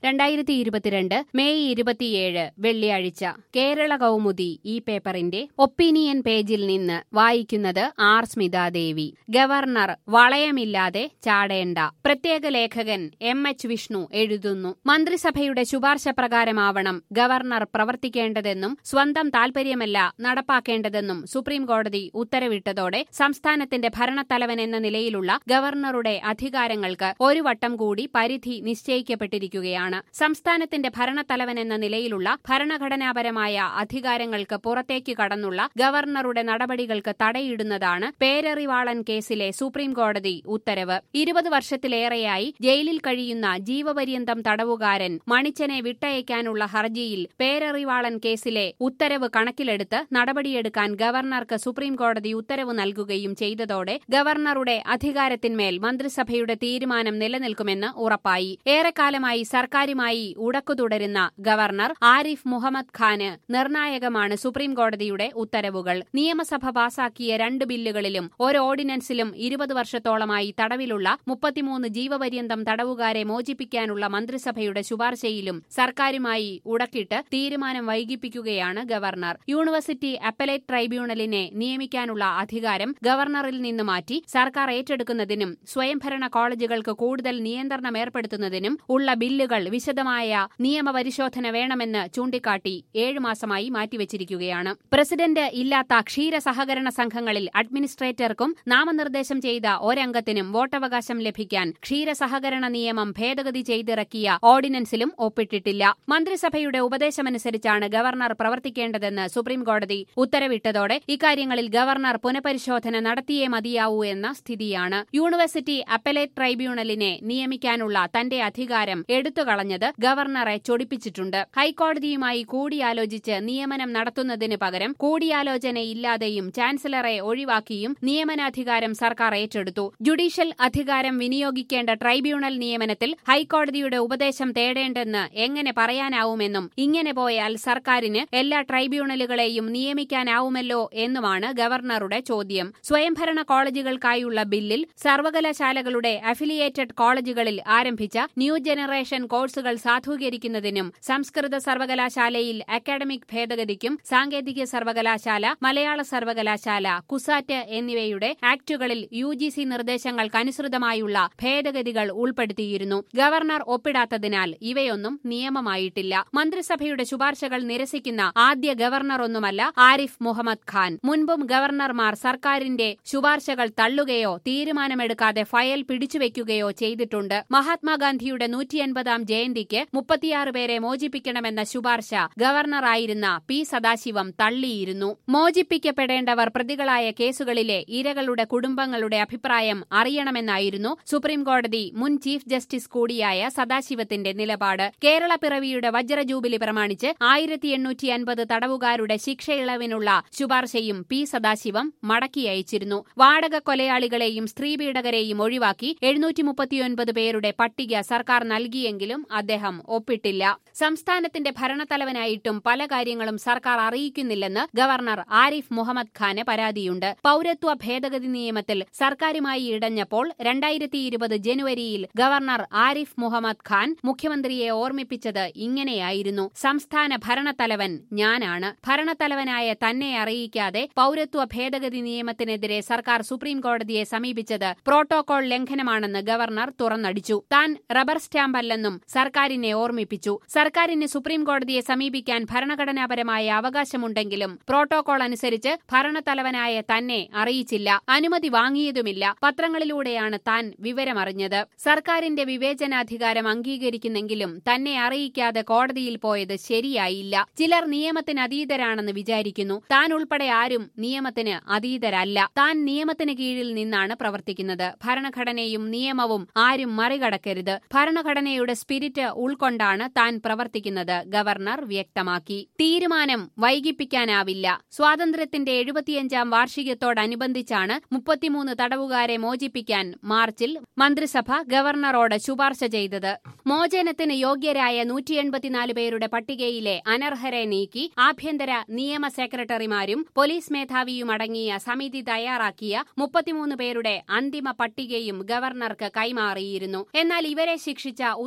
രണ്ടായിരത്തി ഇരുപത്തിരണ്ട് മെയ് ഇരുപത്തിയേഴ് വെള്ളിയാഴ്ച കേരള കൗമുദി ഈ പേപ്പറിന്റെ ഒപ്പീനിയൻ പേജിൽ നിന്ന് വായിക്കുന്നത് ആർ സ്മിതാദേവി ഗവർണർ വളയമില്ലാതെ ചാടേണ്ട പ്രത്യേക ലേഖകൻ എം എച്ച് വിഷ്ണു എഴുതുന്നു മന്ത്രിസഭയുടെ ശുപാർശ പ്രകാരമാവണം ഗവർണർ പ്രവർത്തിക്കേണ്ടതെന്നും സ്വന്തം താൽപര്യമല്ല നടപ്പാക്കേണ്ടതെന്നും സുപ്രീം കോടതി ഉത്തരവിട്ടതോടെ സംസ്ഥാനത്തിന്റെ ഭരണത്തലവൻ എന്ന നിലയിലുള്ള ഗവർണറുടെ അധികാരങ്ങൾക്ക് ഒരു വട്ടം കൂടി പരിധി നിശ്ചയിക്കപ്പെട്ടിരിക്കുകയാണ് സംസ്ഥാനത്തിന്റെ ഭരണത്തലവൻ എന്ന നിലയിലുള്ള ഭരണഘടനാപരമായ അധികാരങ്ങൾക്ക് പുറത്തേക്ക് കടന്നുള്ള ഗവർണറുടെ നടപടികൾക്ക് തടയിടുന്നതാണ് പേരറിവാളൻ കേസിലെ സുപ്രീം കോടതി ഉത്തരവ് ഇരുപത് വർഷത്തിലേറെയായി ജയിലിൽ കഴിയുന്ന ജീവപര്യന്തം തടവുകാരൻ മണിച്ചനെ വിട്ടയക്കാനുള്ള ഹർജിയിൽ പേരറിവാളൻ കേസിലെ ഉത്തരവ് കണക്കിലെടുത്ത് നടപടിയെടുക്കാൻ ഗവർണർക്ക് സുപ്രീം കോടതി ഉത്തരവ് നൽകുകയും ചെയ്തതോടെ ഗവർണറുടെ അധികാരത്തിന്മേൽ മന്ത്രിസഭയുടെ തീരുമാനം നിലനിൽക്കുമെന്ന് ഉറപ്പായി ഏറെക്കാലമായി സർക്കാരുമായി ഉടക്കു തുടരുന്ന ഗവർണർ ആരിഫ് മുഹമ്മദ് ഖാന് നിർണായകമാണ് സുപ്രീം കോടതിയുടെ ഉത്തരവുകൾ നിയമസഭ പാസാക്കിയ രണ്ട് ബില്ലുകളിലും ഒരു ഓർഡിനൻസിലും ഇരുപത് വർഷത്തോളമായി തടവിലുള്ള മുപ്പത്തിമൂന്ന് ജീവപര്യന്തം തടവുകാരെ മോചിപ്പിക്കാനുള്ള മന്ത്രിസഭയുടെ ശുപാർശയിലും സർക്കാരുമായി ഉടക്കിട്ട് തീരുമാനം വൈകിപ്പിക്കുകയാണ് ഗവർണർ യൂണിവേഴ്സിറ്റി അപ്പലേറ്റ് ട്രൈബ്യൂണലിനെ നിയമിക്കാനുള്ള അധികാരം ഗവർണറിൽ നിന്ന് മാറ്റി സർക്കാർ ഏറ്റെടുക്കുന്നതിനും സ്വയംഭരണ കോളേജുകൾക്ക് കൂടുതൽ നിയന്ത്രണം ഏർപ്പെടുത്തുന്നതിനും ഉള്ള ബില്ലുകൾ വിശദമായ നിയമപരിശോധന വേണമെന്ന് ചൂണ്ടിക്കാട്ടി ഏഴു മാസമായി മാറ്റിവച്ചിരിക്കുകയാണ് പ്രസിഡന്റ് ഇല്ലാത്ത ക്ഷീര സഹകരണ സംഘങ്ങളിൽ അഡ്മിനിസ്ട്രേറ്റർക്കും നാമനിർദ്ദേശം ചെയ്ത ഒരംഗത്തിനും വോട്ടവകാശം ലഭിക്കാൻ ക്ഷീര സഹകരണ നിയമം ഭേദഗതി ചെയ്തിറക്കിയ ഓർഡിനൻസിലും ഒപ്പിട്ടിട്ടില്ല മന്ത്രിസഭയുടെ ഉപദേശമനുസരിച്ചാണ് ഗവർണർ പ്രവർത്തിക്കേണ്ടതെന്ന് സുപ്രീംകോടതി ഉത്തരവിട്ടതോടെ ഇക്കാര്യങ്ങളിൽ ഗവർണർ പുനഃപരിശോധന നടത്തിയേ മതിയാവൂ എന്ന സ്ഥിതിയാണ് യൂണിവേഴ്സിറ്റി അപ്പലേറ്റ് ട്രൈബ്യൂണലിനെ നിയമിക്കാനുള്ള തന്റെ അധികാരം എടുത്തുകളഞ്ഞത് ഗവർണറെ ചൊടിപ്പിച്ചിട്ടുണ്ട് ഹൈക്കോടതിയുമായി കൂടിയാലോചിച്ച് നിയമനം നടത്തുന്നതിന് പകരം കൂടിയാലോചനയില്ലാതെയും ചാൻസലറെ ഒഴിവാക്കിയും നിയമനാധികാരം സർക്കാർ ഏറ്റെടുത്തു ജുഡീഷ്യൽ അധികാരം വിനിയോഗിക്കേണ്ട ട്രൈബ്യൂണൽ നിയമനത്തിൽ ഹൈക്കോടതിയുടെ ഉപദേശം തേടേണ്ടെന്ന് എങ്ങനെ പറയാനാവുമെന്നും ഇങ്ങനെ പോയാൽ സർക്കാരിന് എല്ലാ ട്രൈബ്യൂണലുകളെയും നിയമിക്കാനാവുമല്ലോ എന്നുമാണ് ഗവർണറുടെ ചോദ്യം സ്വയംഭരണ കോളേജുകൾക്കായുള്ള ബില്ലിൽ സർവകലാശാലകളുടെ അഫിലിയേറ്റഡ് കോളേജുകളിൽ ആരംഭിച്ച ന്യൂ ജനറേഷൻ കോഴ്സുകൾ സാധൂകരിക്കുന്നതിനും സംസ്കൃത സർവകലാശാലയിൽ അക്കാഡമിക് ഭേദഗതിക്കും സാങ്കേതിക സർവകലാശാല മലയാള സർവകലാശാല കുസാറ്റ് എന്നിവയുടെ ആക്ടുകളിൽ യു ജി സി നിർദ്ദേശങ്ങൾക്കനുസൃതമായുള്ള ഭേദഗതികൾ ഉൾപ്പെടുത്തിയിരുന്നു ഗവർണർ ഒപ്പിടാത്തതിനാൽ ഇവയൊന്നും നിയമമായിട്ടില്ല മന്ത്രിസഭയുടെ ശുപാർശകൾ നിരസിക്കുന്ന ആദ്യ ഗവർണറൊന്നുമല്ല ആരിഫ് മുഹമ്മദ് ഖാൻ മുൻപും ഗവർണർമാർ സർക്കാരിന്റെ ശുപാർശകൾ തള്ളുകയോ തീരുമാനമെടുക്കാതെ ഫയൽ പിടിച്ചുവെക്കുകയോ ചെയ്തിട്ടുണ്ട് മഹാത്മാഗാന്ധിയുടെ നൂറ്റിയൻപതാം ജയന്തിക്ക് മുപ്പത്തിയാറ് പേരെ മോചിപ്പിക്കണമെന്ന ശുപാർശ ഗവർണറായിരുന്ന പി സദാശിവം തള്ളിയിരുന്നു മോചിപ്പിക്കപ്പെടേണ്ടവർ പ്രതികളായ കേസുകളിലെ ഇരകളുടെ കുടുംബങ്ങളുടെ അഭിപ്രായം അറിയണമെന്നായിരുന്നു സുപ്രീംകോടതി മുൻ ചീഫ് ജസ്റ്റിസ് കൂടിയായ സദാശിവത്തിന്റെ നിലപാട് കേരള പിറവിയുടെ വജ്രജൂബിലി പ്രമാണിച്ച് ആയിരത്തി എണ്ണൂറ്റി അൻപത് തടവുകാരുടെ ശിക്ഷയിളവിനുള്ള ശുപാർശയും പി സദാശിവം മടക്കി അയച്ചിരുന്നു വാടക കൊലയാളികളെയും സ്ത്രീപീഡകരെയും ഒഴിവാക്കി എഴുന്നൂറ്റി മുപ്പത്തിയൊൻപത് പേരുടെ പട്ടിക സർക്കാർ നൽകിയെങ്കിലും അദ്ദേഹം ഒപ്പിട്ടില്ല സംസ്ഥാനത്തിന്റെ ഭരണത്തലവനായിട്ടും പല കാര്യങ്ങളും സർക്കാർ അറിയിക്കുന്നില്ലെന്ന് ഗവർണർ ആരിഫ് മുഹമ്മദ് ഖാന് പരാതിയുണ്ട് പൌരത്വ ഭേദഗതി നിയമത്തിൽ സർക്കാരുമായി ഇടഞ്ഞപ്പോൾ രണ്ടായിരത്തി ഇരുപത് ജനുവരിയിൽ ഗവർണർ ആരിഫ് മുഹമ്മദ് ഖാൻ മുഖ്യമന്ത്രിയെ ഓർമ്മിപ്പിച്ചത് ഇങ്ങനെയായിരുന്നു സംസ്ഥാന ഭരണത്തലവൻ ഞാനാണ് ഭരണത്തലവനായ തന്നെ അറിയിക്കാതെ പൌരത്വ ഭേദഗതി നിയമത്തിനെതിരെ സർക്കാർ സുപ്രീം കോടതിയെ സമീപിച്ചത് പ്രോട്ടോകോൾ ലംഘനമാണെന്ന് ഗവർണർ തുറന്നടിച്ചു താൻ റബ്ബർ സ്റ്റാമ്പല്ലെന്നും സർക്കാരിനെ ഓർമ്മിപ്പിച്ചു സർക്കാരിന് സുപ്രീം കോടതിയെ സമീപിക്കാൻ ഭരണഘടനാപരമായ അവകാശമുണ്ടെങ്കിലും പ്രോട്ടോകോൾ അനുസരിച്ച് ഭരണത്തലവനായ തന്നെ അറിയിച്ചില്ല അനുമതി വാങ്ങിയതുമില്ല പത്രങ്ങളിലൂടെയാണ് താൻ വിവരമറിഞ്ഞത് സർക്കാരിന്റെ വിവേചനാധികാരം അംഗീകരിക്കുന്നെങ്കിലും തന്നെ അറിയിക്കാതെ കോടതിയിൽ പോയത് ശരിയായില്ല ചിലർ നിയമത്തിന് അതീതരാണെന്ന് വിചാരിക്കുന്നു താൻ ഉൾപ്പെടെ ആരും നിയമത്തിന് അതീതരല്ല താൻ നിയമത്തിന് കീഴിൽ നിന്നാണ് പ്രവർത്തിക്കുന്നത് ഭരണഘടനയും നിയമവും ആരും മറികടക്കരുത് ഭരണഘടനയുടെ സ്പിരിറ്റ് ഉൾക്കൊണ്ടാണ് താൻ പ്രവർത്തിക്കുന്നത് ഗവർണർ വ്യക്തമാക്കി തീരുമാനം വൈകിപ്പിക്കാനാവില്ല സ്വാതന്ത്ര്യത്തിന്റെ എഴുപത്തിയഞ്ചാം വാർഷികത്തോടനുബന്ധിച്ചാണ് മുപ്പത്തിമൂന്ന് തടവുകാരെ മോചിപ്പിക്കാൻ മാർച്ചിൽ മന്ത്രിസഭ ഗവർണറോട് ശുപാർശ ചെയ്തത് മോചനത്തിന് യോഗ്യരായ നൂറ്റി എൺപത്തിനാല് പേരുടെ പട്ടികയിലെ അനർഹരെ നീക്കി ആഭ്യന്തര നിയമ സെക്രട്ടറിമാരും പോലീസ് മേധാവിയുമടങ്ങിയ സമിതി തയ്യാറാക്കിയ മുപ്പത്തിമൂന്ന് പേരുടെ അന്തിമ പട്ടികയും ഗവർണർക്ക് കൈമാറിയിരുന്നു എന്നാൽ ഇവരെ ശിക്ഷിച്ച ഉത്തരവുകൾ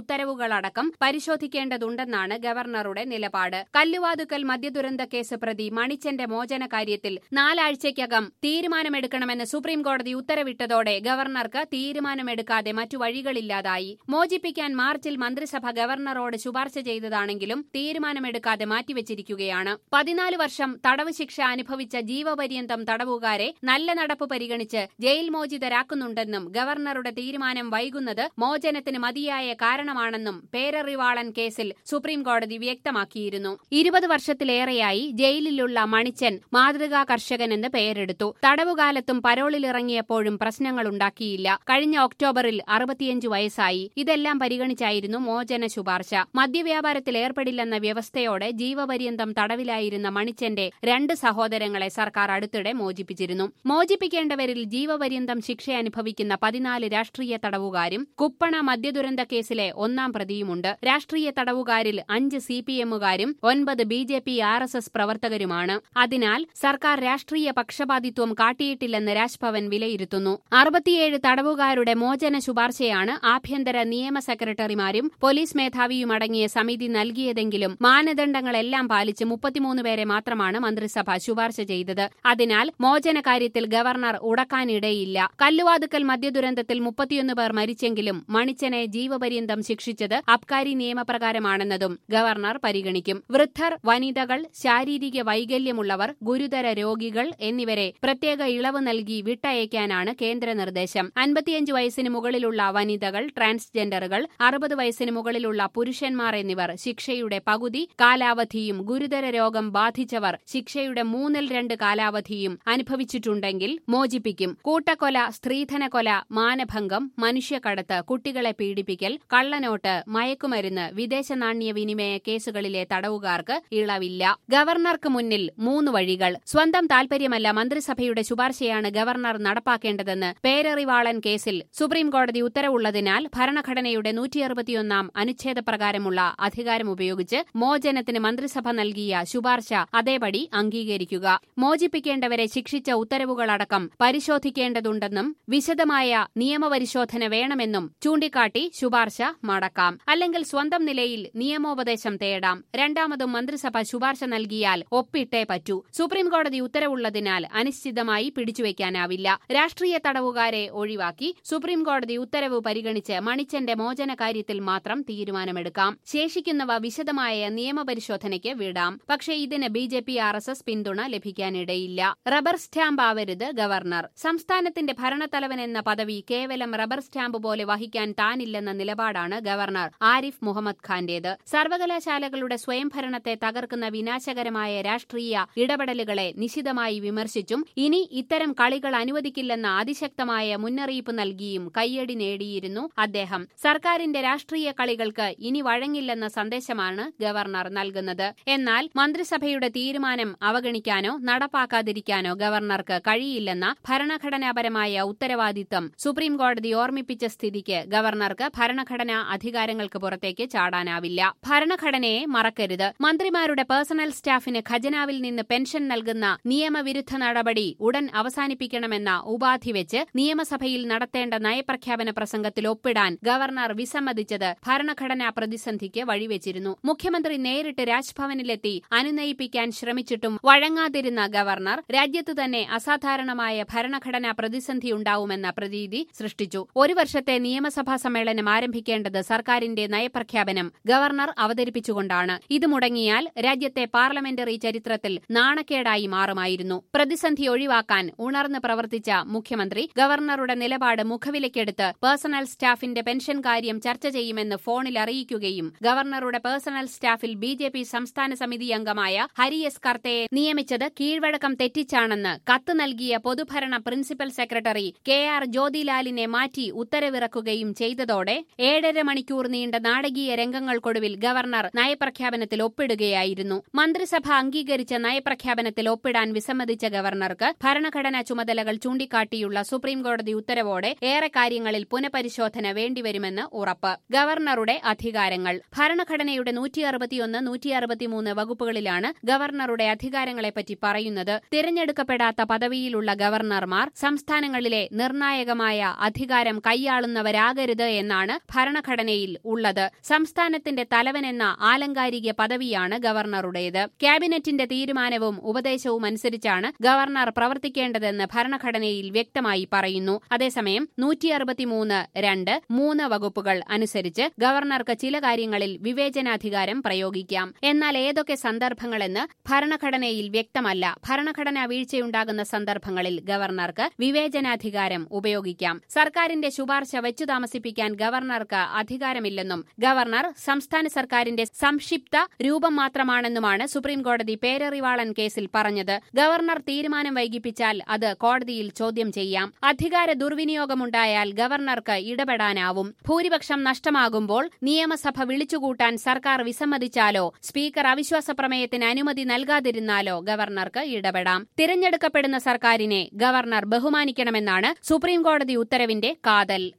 ഉത്തരവുകളടക്കം പരിശോധിക്കേണ്ടതുണ്ടെന്നാണ് ഗവർണറുടെ നിലപാട് കല്ലുവാതുക്കൽ മദ്യദുരന്ത കേസ് പ്രതി മണിച്ചന്റെ മോചന കാര്യത്തിൽ നാലാഴ്ചയ്ക്കകം തീരുമാനമെടുക്കണമെന്ന് സുപ്രീംകോടതി ഉത്തരവിട്ടതോടെ ഗവർണർക്ക് തീരുമാനമെടുക്കാതെ മറ്റു വഴികളില്ലാതായി മോചിപ്പിക്കാൻ മാർച്ചിൽ മന്ത്രിസഭ ഗവർണറോട് ശുപാർശ ചെയ്തതാണെങ്കിലും തീരുമാനമെടുക്കാതെ മാറ്റിവെച്ചിരിക്കുകയാണ് പതിനാല് വർഷം തടവ് ശിക്ഷ അനുഭവിച്ച ജീവപര്യന്തം തടവുകാരെ നല്ല നടപ്പ് പരിഗണിച്ച് ജയിൽ മോചിതരാക്കുന്നുണ്ടെന്നും ഗവർണറുടെ തീരുമാനം വൈകുന്നത് മോചനത്തിന് മതിയായ കാരണമാണെന്നും പേരറിവാളൻ കേസിൽ സുപ്രീംകോടതി വ്യക്തമാക്കിയിരുന്നു ഇരുപത് വർഷത്തിലേറെയായി ജയിലിലുള്ള മണിച്ചൻ മാതൃകാ കർഷകനെന്ന് പേരെടുത്തു തടവുകാലത്തും പരോളിലിറങ്ങിയപ്പോഴും പ്രശ്നങ്ങളുണ്ടാക്കിയില്ല കഴിഞ്ഞ ഒക്ടോബറിൽ അറുപത്തിയഞ്ച് വയസ്സായി ഇതെല്ലാം പരിഗണിച്ചായിരുന്നു മോചന ശുപാർശ മദ്യവ്യാപാരത്തിൽ ഏർപ്പെടില്ലെന്ന വ്യവസ്ഥയോടെ ജീവപര്യന്തം തടവിലായിരുന്ന മണിച്ചന്റെ രണ്ട് സഹോദരങ്ങളെ സർക്കാർ അടുത്തിടെ മോചിപ്പിച്ചിരുന്നു മോചിപ്പിക്കേണ്ടവരിൽ ജീവപര്യന്തം ശിക്ഷ അനുഭവിക്കുന്ന പതിനാല് രാഷ്ട്രീയ തടവുകാരും കുപ്പണ മദ്യദുരന്ത കേസിലെ ഒന്നാം പ്രതിയുമുണ്ട് രാഷ്ട്രീയ തടവുകാരിൽ അഞ്ച് സി പി എമ്മുകാരും ഒൻപത് B J P R S S പ്രവർത്തകരുമാണ് അതിനാൽ സർക്കാർ രാഷ്ട്രീയ പക്ഷപാതിത്വം കാട്ടിയിട്ടില്ലെന്ന് രാജ്ഭവൻ വിലയിരുത്തുന്നു അറുപത്തിയേഴ് തടവുകാരുടെ മോചന ശുപാർശയാണ് ആഭ്യന്തര നിയമ സെക്രട്ടറിമാരും പോലീസ് മേധാവിയുമടങ്ങിയ സമിതി നൽകിയതെങ്കിലും മാനദണ്ഡങ്ങളെല്ലാം പാലിച്ച് മുപ്പത്തിമൂന്ന് പേരെ മാത്രമാണ് മന്ത്രിസഭ ശുപാർശ ചെയ്തത് അതിനാൽ മോചന കാര്യത്തിൽ ഗവർണർ ഉടക്കാനിടയില്ല കല്ലുവാതുക്കൽ മദ്യദുരന്തത്തിൽ മുപ്പത്തിയൊന്ന് പേർ മരിച്ചെങ്കിലും മണിച്ചനെ ജീവപര്യന്തം ശിക്ഷിച്ചത് അബ്കാരി നിയമപ്രകാരമാണെന്നതും ഗവർണർ പരിഗണിക്കും വൃദ്ധർ വനിതകൾ ശാരീരിക വൈകല്യമുള്ളവർ ഗുരുതര രോഗികൾ എന്നിവരെ പ്രത്യേക ഇളവ് നൽകി വിട്ടയക്കാനാണ് കേന്ദ്ര നിർദ്ദേശം അൻപത്തിയഞ്ച് വയസ്സിന് മുകളിലുള്ള വനിതകൾ ട്രാൻസ്ജെൻഡറുകൾ അറുപത് വയസ്സിന് മുകളിലുള്ള പുരുഷന്മാർ എന്നിവർ ശിക്ഷയുടെ പകുതി കാലാവധിയും ഗുരുതര രോഗം ബാധിച്ചവർ ശിക്ഷയുടെ മൂന്നിൽ രണ്ട് കാലാവധിയും അനുഭവിച്ചിട്ടുണ്ടെങ്കിൽ മോചിപ്പിക്കും കൂട്ടക്കൊല സ്ത്രീധനക്കൊല മാനഭംഗം മനുഷ്യക്കടത്ത് കുട്ടികളെ പീഡിപ്പിക്കൽ കള്ളനോട്ട് മയക്കുമരുന്ന് വിദേശ നാണ്യ വിനിമയ കേസുകളിലെ തടവുകാർക്ക് ഇളവില്ല ഗവർണർക്ക് മുന്നിൽ മൂന്ന് വഴികൾ സ്വന്തം താൽപര്യമല്ല മന്ത്രിസഭയുടെ ശുപാർശയാണ് ഗവർണർ നടപ്പാക്കേണ്ടതെന്ന് പേരറിവാളൻ കേസിൽ സുപ്രീംകോടതി ഉത്തരവുള്ളതിനാൽ ഭരണഘടനയുടെ നൂറ്റിയറുപത്തിയൊന്നാം അനുച്ഛേദപ്രകാരമുള്ള അധികാരം ഉപയോഗിച്ച് മോചനത്തിന് മന്ത്രിസഭ നൽകിയ ശുപാർശ അതേപടി അംഗീകരിക്കുക മോചിപ്പിക്കേണ്ടവരെ ശിക്ഷിച്ച ഉത്തരവുകളടക്കം പരിശോധിക്കേണ്ടതുണ്ടെന്നും വിശദമായ നിയമപരിശോധന വേണമെന്നും ചൂണ്ടിക്കാട്ടി ശുപാർശ മടക്കാം അല്ലെങ്കിൽ സ്വന്തം നിലയിൽ നിയമോപദേശം തേടാം രണ്ടാമതും മന്ത്രിസഭ ശുപാർശ നൽകിയാൽ ഒപ്പിട്ടേ പറ്റൂ സുപ്രീംകോടതി ഉത്തരവുള്ളതിനാൽ അനിശ്ചിതമായി പിടിച്ചുവെക്കാനാവില്ല രാഷ്ട്രീയ തടവുകാരെ ഒഴിവാക്കി സുപ്രീംകോടതി ഉത്തരവ് പരിഗണിച്ച് മണിച്ചന്റെ മോചന കാര്യത്തിൽ മാത്രം തീരുമാനമെടുക്കാം ശേഷിക്കുന്നവ വിശദമായ നിയമപരിശോധനയ്ക്ക് വിടാം പക്ഷേ ഇതിന് B J P R S S പിന്തുണ ലഭിക്കാനിടയില്ല റബ്ബർ സ്റ്റാമ്പ് ആവരുത് ഗവർണർ സംസ്ഥാനത്തിന്റെ ഭരണത്തലവൻ എന്ന പദവി കേവലം റബ്ബർ സ്റ്റാമ്പ് പോലെ വഹിക്കാൻ താനില്ലെന്ന നിലപാടാണ് ഗവർണർ ആരിഫ് മുഹമ്മദ് ഖാന്റേത് സർവകലാശാലകളുടെ സ്വയംഭരണത്തെ തകർക്കുന്ന വിനാശകരമായ രാഷ്ട്രീയ ഇടപെടലുകളെ നിശിതമായി വിമർശിച്ചും ഇനി ഇത്തരം കളികൾ അനുവദിക്കില്ലെന്ന അതിശക്തമായ മുന്നറിയിപ്പ് നൽകിയും കയ്യടി നേടിയിരുന്നു അദ്ദേഹം സർക്കാരിന്റെ രാഷ്ട്രീയ കളികൾക്ക് ഇനി വഴങ്ങില്ലെന്ന സന്ദേശമാണ് ഗവർണർ നൽകുന്നത് എന്നാൽ മന്ത്രിസഭയുടെ തീരുമാനം അവഗണിക്കാനോ നടപ്പാക്കാതിരിക്കാനോ ഗവർണർക്ക് കഴിയില്ലെന്ന ഭരണഘടനാപരമായ ഉത്തരവാദിത്തം സുപ്രീംകോടതി ഓർമ്മിപ്പിച്ച സ്ഥിതിക്ക് ഗവർണർക്ക് ഭരണഘടനാ അധികാരങ്ങൾക്ക് പുറത്തേക്ക് ചാടാനാവില്ല ഭരണഘടനയെ മറക്കരുത് മന്ത്രിമാരുടെ പേഴ്സണൽ സ്റ്റാഫിന് ഖജനാവിൽ നിന്ന് പെൻഷൻ നൽകുന്ന നിയമവിരുദ്ധ നടപടി ഉടൻ അവസാനിപ്പിക്കണമെന്ന ഉപാധി വെച്ച് നിയമസഭയിൽ നടത്തേണ്ട നയപ്രഖ്യാപന പ്രസംഗത്തിൽ ഒപ്പിടാൻ ഗവർണർ വിസമ്മതിച്ചത് ഭരണഘടനാ പ്രതിസന്ധിക്ക് വഴിവെച്ചിരുന്നു മുഖ്യമന്ത്രി നേരിട്ട് രാജ്ഭവനിലെത്തി അനുനയിപ്പിക്കാൻ ശ്രമിച്ചിട്ടും വഴങ്ങാതിരുന്ന ഗവർണർ രാജ്യത്ത് തന്നെ അസാധാരണമായ ഭരണഘടനാ പ്രതിസന്ധിയുണ്ടാവുമെന്ന പ്രതീതി സൃഷ്ടിച്ചു ഒരു വർഷത്തെ നിയമസഭാ സമ്മേളനം ആരംഭിക്കേണ്ടത് സർക്കാരിന്റെ നയപ്രഖ്യാപനം ഗവർണർ അവതരിപ്പിച്ചുകൊണ്ടാണ് ഇത് മുടങ്ങിയാൽ രാജ്യത്തെ പാർലമെന്ററി ചരിത്രത്തിൽ നാണക്കേടായി മാറുമായിരുന്നു പ്രതിസന്ധി ഒഴിവാക്കാൻ ഉണർന്ന് പ്രവർത്തിച്ച മുഖ്യമന്ത്രി ഗവർണറുടെ നിലപാട് മുഖവിലക്കെടുത്ത് പേഴ്സണൽ സ്റ്റാഫിന്റെ പെൻഷൻ കാര്യം ചർച്ച ചെയ്യുമെന്ന് ഫോണിൽ അറിയിക്കുകയും ഗവർണറുടെ പേഴ്സണൽ സ്റ്റാഫിൽ ബി ജെ പി സംസ്ഥാന സമിതി അംഗമായ ഹരി എസ് കർത്തയെ നിയമിച്ചത് കീഴ്വഴക്കം തെറ്റിച്ചാണെന്ന് കത്ത് നൽകിയ പൊതുഭരണ പ്രിൻസിപ്പൽ സെക്രട്ടറി കെ ആർ ജ്യോതിലാലിനെ മാറ്റി ഉത്തരവിറക്കുകയും ചെയ്തതോടെ ഏഴര മണിക്കൂർ നീണ്ട നാടകീയ രംഗങ്ങൾക്കൊടുവിൽ ഗവർണർ നയപ്രഖ്യാപനത്തിൽ ഒപ്പിടുകയായിരുന്നു മന്ത്രിസഭ അംഗീകരിച്ച നയപ്രഖ്യാപനത്തിൽ ഒപ്പിടാൻ വിസമ്മതിച്ച ഗവർണർക്ക് ഭരണഘടനാ ചുമതലകൾ ചൂണ്ടിക്കാട്ടിയുള്ള സുപ്രീംകോടതി ഉത്തരവോടെ ഏറെ കാര്യങ്ങളിൽ പുനഃപരിശോധന വേണ്ടിവരുമെന്ന് ഉറപ്പ് ഗവർണറുടെ അധികാരങ്ങൾ ഭരണഘടനയുടെ നൂറ്റി അറുപത്തിയൊന്ന് നൂറ്റി അറുപത്തിമൂന്ന് വകുപ്പുകളിലാണ് ഗവർണറുടെ അധികാരങ്ങളെപ്പറ്റി പറയുന്നത് തിരഞ്ഞെടുക്കപ്പെടാത്ത പദവിയിലുള്ള ഗവർണർമാർ സംസ്ഥാനങ്ങളിലെ നിർണായകമായ അധികാരം കൈയാളുന്നവരാകരുത് എന്നാണ് ഭരണഘടനയിൽ ഉള്ളത് സംസ്ഥാനത്തിന്റെ തലവനെന്ന ആലങ്കാരിക പദവിയാണ് ഗവർണറുടേത് ക്യാബിനറ്റിന്റെ തീരുമാനവും ഉപദേശവും അനുസരിച്ചാണ് ഗവർണർ പ്രവർത്തിക്കേണ്ടതെന്ന് ഭരണഘടനയിൽ വ്യക്തമായി പറയുന്നു അതേസമയം നൂറ്റി അറുപത്തിമൂന്ന് രണ്ട് മൂന്ന് വകുപ്പുകൾ അനുസരിച്ച് ഗവർണർക്ക് ചില കാര്യങ്ങളിൽ വിവേചനാധികാരം പ്രയോഗിക്കാം എന്നാൽ ഏതൊക്കെ സന്ദർഭങ്ങളെന്ന് ഭരണഘടനയിൽ വ്യക്തമല്ല ഭരണഘടനാ വീഴ്ചയുണ്ടാകുന്ന സന്ദർഭങ്ങളിൽ ഗവർണർക്ക് വിവേചനാധികാരം ഉപയോഗിക്കാം സർക്കാരിന്റെ ശുപാർശ വെച്ചു താമസിപ്പിക്കാൻ ഗവർണർക്ക് അധികാരമില്ലെന്നും ഗവർണർ സംസ്ഥാന സർക്കാരിന്റെ സംക്ഷിപ്ത രൂപം മാത്രമാണെന്നുമാണ് സുപ്രീംകോടതി പേരറിവാളൻ കേസിൽ പറഞ്ഞത് ഗവർണർ തീരുമാനം വൈകിപ്പിച്ചാൽ അത് കോടതിയിൽ ചോദ്യം ചെയ്യാം അധികാര ദുർവിനിയോഗമുണ്ടായാൽ ഗവർണർക്ക് ഇടപെടാനാവും ഭൂരിപക്ഷം നഷ്ടമാകുമ്പോൾ നിയമസഭ വിളിച്ചുകൂട്ടാൻ സർക്കാർ വിസമ്മതിച്ചാലോ സ്പീക്കർ അവിശ്വാസ പ്രമേയത്തിന് അനുമതി നൽകാതിരുന്നാലോ ഗവർണർക്ക് ഇടപെടാം തിരഞ്ഞെടുക്കപ്പെടുന്ന സർക്കാരിനെ ഗവർണർ ബഹുമാനിക്കണമെന്നാണ് സുപ്രീംകോടതി ഉത്തരവിന്റെ കാതൽ